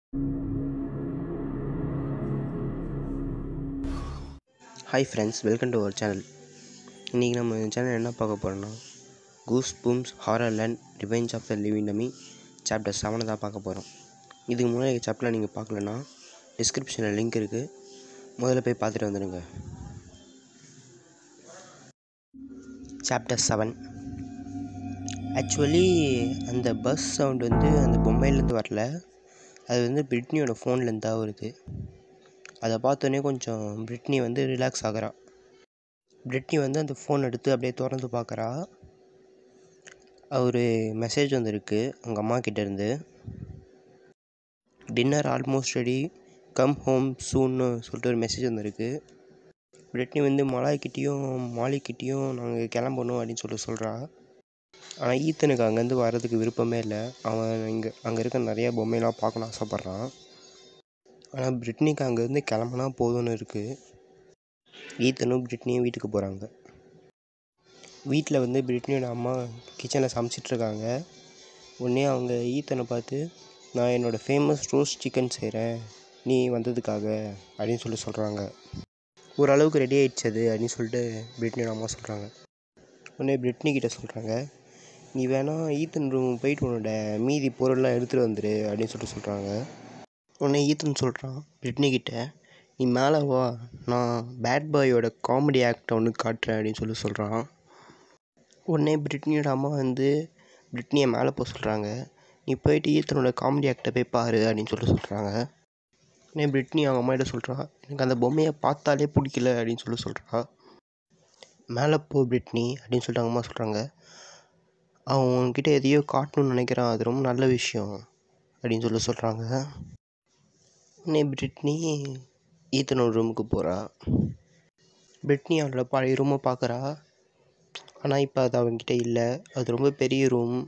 hi friends welcome to our channel இன்றைக்கி நம்ம channel என்ன பார்க்க போகிறோம்னா Goosebumps horror land revenge of the living dummy chapter செவனை தான் பார்க்க போகிறோம் இதுக்கு முன்னாடி சாப்டரில் நீங்கள் பார்க்கலன்னா டிஸ்கிரிப்ஷனில் லிங்க் இருக்குது முதல்ல போய் பார்த்துட்டு வந்துடுங்க சாப்டர் செவன் ஆக்சுவலி அந்த பஸ் சவுண்ட் வந்து அந்த பொம்மையிலேருந்து வரல அது வந்து பிரிட்னியோட ஃபோன்லேருந்து தான் வருது அதை பார்த்தோன்னே கொஞ்சம் பிரிட்னி வந்து ரிலாக்ஸ் ஆகிறா பிரிட்னி வந்து அந்த ஃபோன் எடுத்து அப்படியே திறந்து பார்க்குறா ஒரு மெசேஜ் வந்திருக்கு அவங்க அம்மா கிட்டேருந்து dinner almost ready come home சூன்னு சொல்லிட்டு ஒரு மெசேஜ் வந்திருக்கு பிரிட்னி வந்து மலாய்க்கிட்டேயும் மாலிக்கிட்டேயும் நாங்கள் கிளம்பணும் அப்படின்னு சொல்லி சொல்கிறா ஆனால் ஈத்தனுக்கு அங்கேருந்து வர்றதுக்கு விருப்பமே இல்லை அவன் இங்கே அங்கே இருக்க நிறைய பொம்மையெல்லாம் பார்க்கணும் ஆசைப்பட்றான் ஆனால் பிரிட்னிக்கு அங்கேருந்து கிளம்புனா போதும்னு இருக்குது ஈத்தனும் பிரிட்னியும் வீட்டுக்கு போகிறாங்க வீட்டில் வந்து பிரிட்னியோட அம்மா கிச்சனில் சமைச்சிட்ருக்காங்க உடனே அவங்க ஈத்தனை பார்த்து நான் என்னோடய ஃபேமஸ் ரோஸ்ட் சிக்கன் செய்கிறேன் நீ வந்ததுக்காக அப்படின்னு சொல்லி சொல்கிறாங்க ஓரளவுக்கு ரெடி ஆயிடுச்சு அது அப்படின்னு சொல்லிட்டு பிரிட்னியோட அம்மா சொல்கிறாங்க உடனே பிரிட்னி கிட்ட சொல்கிறாங்க நீ வேணா ஈத்தன் ரூம் போயிட்டு உன்னோட மீதி பொருள்லாம் எடுத்துகிட்டு வந்துடு அப்படின்னு சொல்லிட்டு சொல்கிறாங்க உடனே ஈத்தன் சொல்கிறான் பிரிட்னி கிட்ட நீ மேலே வா நான் பேட் பாயோட காமெடி ஆக்டை ஒன்று காட்டுறேன் அப்படின்னு சொல்லி சொல்கிறான் உடனே பிரிட்னியோட அம்மா வந்து பிரிட்னியை மேலே போக சொல்கிறாங்க நீ போயிட்டு ஈத்தனோட காமெடி ஆக்டை போய் பாரு அப்படின்னு சொல்லி சொல்கிறாங்க உடனே பிரிட்னி அவங்க அம்மா கிட்ட சொல்கிறா எனக்கு அந்த பொம்மையை பார்த்தாலே பிடிக்கல அப்படின்னு சொல்லி சொல்கிறா மேலே போ பிரிட்னி அப்படின்னு சொல்லிட்டு அவங்க அம்மா சொல்கிறாங்க அவன் உன்கிட்ட எதையோ காட்டணும்னு நினைக்கிறான் அது ரொம்ப நல்ல விஷயம் அப்படின்னு சொல்லி சொல்கிறாங்க உடனே பிரிட்னி ஈத்தனோட ரூமுக்கு போகிறா பிரிட்னி அவளோட பழைய ரூமை பார்க்குறா ஆனால் இப்போ அது அவன்கிட்ட இல்லை அது ரொம்ப பெரிய ரூம்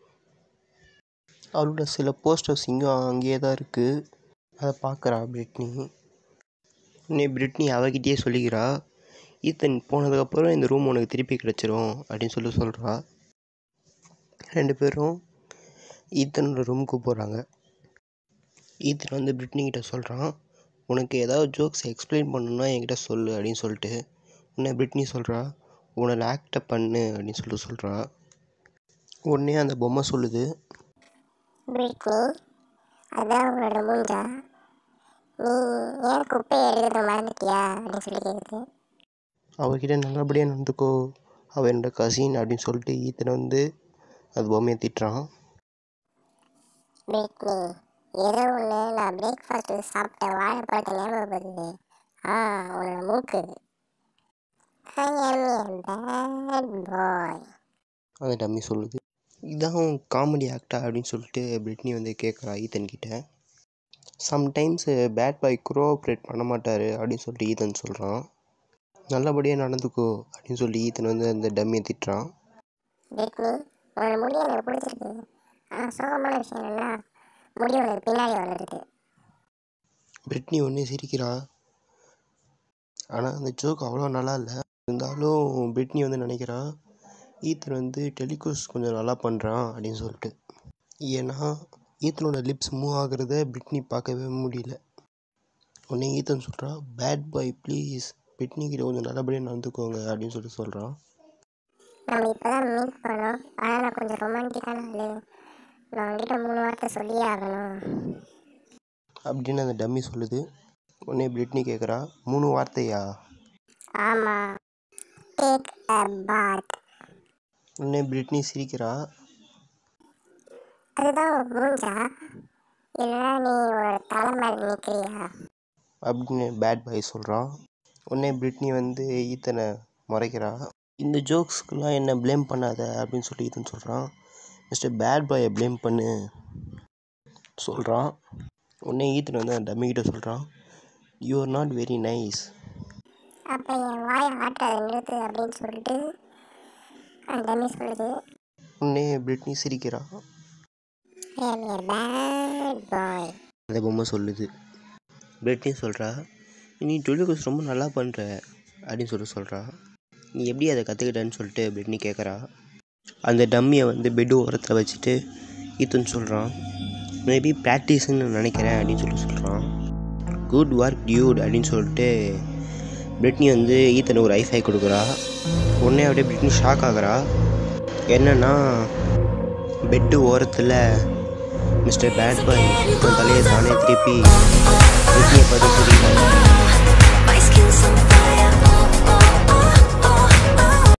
அவளோட சில போஸ்டர்ஸ் இங்கேயும் அங்கேயே தான் இருக்குது அதை பார்க்குறா பிரிட்னி உடனே பிரிட்னி அவகிட்டயே சொல்லிக்கிறா ஈத்தன் போனதுக்கப்புறம் இந்த ரூம் உனக்கு திருப்பி கிடச்சிரும் அப்படின்னு சொல்லி சொல்கிறா ரெண்டு பேரும் ஈத்தனோட ரூமுக்கு போகிறாங்க ஈத்தன் வந்து பிரிட்னி கிட்ட சொல்கிறான் உனக்கு ஏதாவது ஜோக்ஸ் எக்ஸ்பிளைன் பண்ணணுன்னா என்கிட்ட சொல்லு அப்படின்னு சொல்லிட்டு உடனே பிரிட்னி சொல்கிறா உன்னோட ஆக்டை பண்ணு அப்படின்னு சொல்லிட்டு சொல்கிறா உடனே அந்த பொம்மை சொல்லுது பிரிட்னி அதான் உன்னோட மூஞ்சா நீ ஏன் குப்பையை எடுக்கிறத மறந்துட்டியா அப்படின்னு சொல்லி கேட்குது அவகிட்ட நல்லபடியாக நடந்துக்கோ அவள் என்னோட கசின் அப்படின்னு சொல்லிட்டு ஈத்தனை வந்து அது பொம்மையை திட்டுறான் பிரிட்னி ஏதோ ஒன்று நான் பிரேக்ஃபாஸ்ட்டு சாப்பிட்ட வாழைப்பழத்தை ஞாபகம் வருது ஆ உன்னோட மூக்கு ஐ எம் பேட் பாய் அந்த டம்மி சொல்லுது இதான் காமெடி ஆக்டா அப்படின்னு சொல்லிட்டு பிரிட்னி வந்து கேட்குறா ஈத்தன் கிட்ட சம்டைம்ஸ் பேட் பாய் கோஆப்ரேட் பண்ண மாட்டார் அப்படின்னு சொல்லிட்டு ஈத்தன் சொல்கிறான் நல்லபடியாக நடந்துக்கோ அப்படின்னு சொல்லி ஈத்தன் வந்து அந்த டம்மியை திட்டுறான் பிரிட்னி உன்னோட முடி எனக்கு பிடிச்சிருக்கு ஆனால் சோகமான விஷயம் என்னன்னா முடி உனக்கு பின்னாடி வளருது பிரிட்னி ஒன்றே சிரிக்கிறா ஆனால் அந்த ஜோக் அவ்வளோ நல்லா இல்லை இருந்தாலும் பிரிட்னி வந்து நினைக்கிறா ஈத்தன் வந்து டெலிகோஸ் கொஞ்சம் நல்லா பண்ணுறான் அப்படின்னு சொல்லிட்டு ஏன்னா ஈத்தனோட லிப்ஸ் மூவ் ஆகுறத பிரிட்னி பார்க்கவே முடியல உடனே ஈத்தன் சொல்கிறா பேட் பாய் ப்ளீஸ் பிரிட்னி கிட்ட கொஞ்சம் நல்லபடியாக நடந்துக்கோங்க அப்படின்னு சொல்லிட்டு சொல்கிறான் நம்ம இப்போ தான் மீட் பண்ணோம் ஆனால் நான் கொஞ்சம் ரொமான்டிக்கான ஆளு நான் உங்ககிட்ட மூணு வார்த்தை சொல்லியே ஆகணும் அப்படின்னு அந்த டம்மி சொல்லுது உடனே பிரிட்னி கேட்குறா மூணு வார்த்தையா ஆமாம் டேக் அ பாத் உடனே பிரிட்னி சிரிக்கிறா அதுதான் உன் மூஞ்சா இல்லைனா நீ ஒரு தலை மேலே நிற்கிறியா அப்படின்னு பேட் பாய் சொல்கிறான் உடனே பிரிட்னி வந்து ஈத்தனை முறைக்கிறா இந்த ஜோக்ஸ்க்கெலாம் என்ன ப்ளேம் பண்ணாத அப்படின்னு சொல்லி ஈத்தன் சொல்கிறான் மிஸ்டர் பேட் பாயை ப்ளேம் பண்ணு சொல்கிறான் உடனே ஈத்தன் வந்து அந்த டம்மி கிட்ட சொல்கிறான் you are not very nice அப்போ என் வாயை ஆட்டாத நிறுத்து அப்படின்னு சொல்லிட்டு அந்த டம்மி சொல்லுது உடனே பிரிட்னி சிரிக்கிறா I M A bad boy அந்த பொம்மை சொல்லுது பிரிட்னி சொல்கிறா நீ டொலிகோஸ் ரொம்ப நல்லா பண்ணுற அப்படின்னு சொல்லி சொல்கிறா நீ எப்படி அதை கற்றுக்கிட்டேன்னு சொல்லிட்டு பிரிட்னி கேட்குறா அந்த டம்மியை வந்து பெட்டு ஓரத்தில் வச்சுட்டு ஈத்தன் சொல்கிறான் மேபி ப்ராக்டிஸ்ன்னு நினைக்கிறேன் அப்படின்னு சொல்லி சொல்கிறான் குட் ஒர்க் டியூட் அப்படின்னு சொல்லிட்டு பிரிட்னி வந்து ஈத்தனுக்கு ஒரு ஐஃபை கொடுக்குறா உடனே அப்படியே பிரிட்னி ஷாக் ஆகுறா என்னன்னா பெட்டு ஓரத்தில் மிஸ்டர் பேட் பாய் தன் தலையை தானே திருப்பி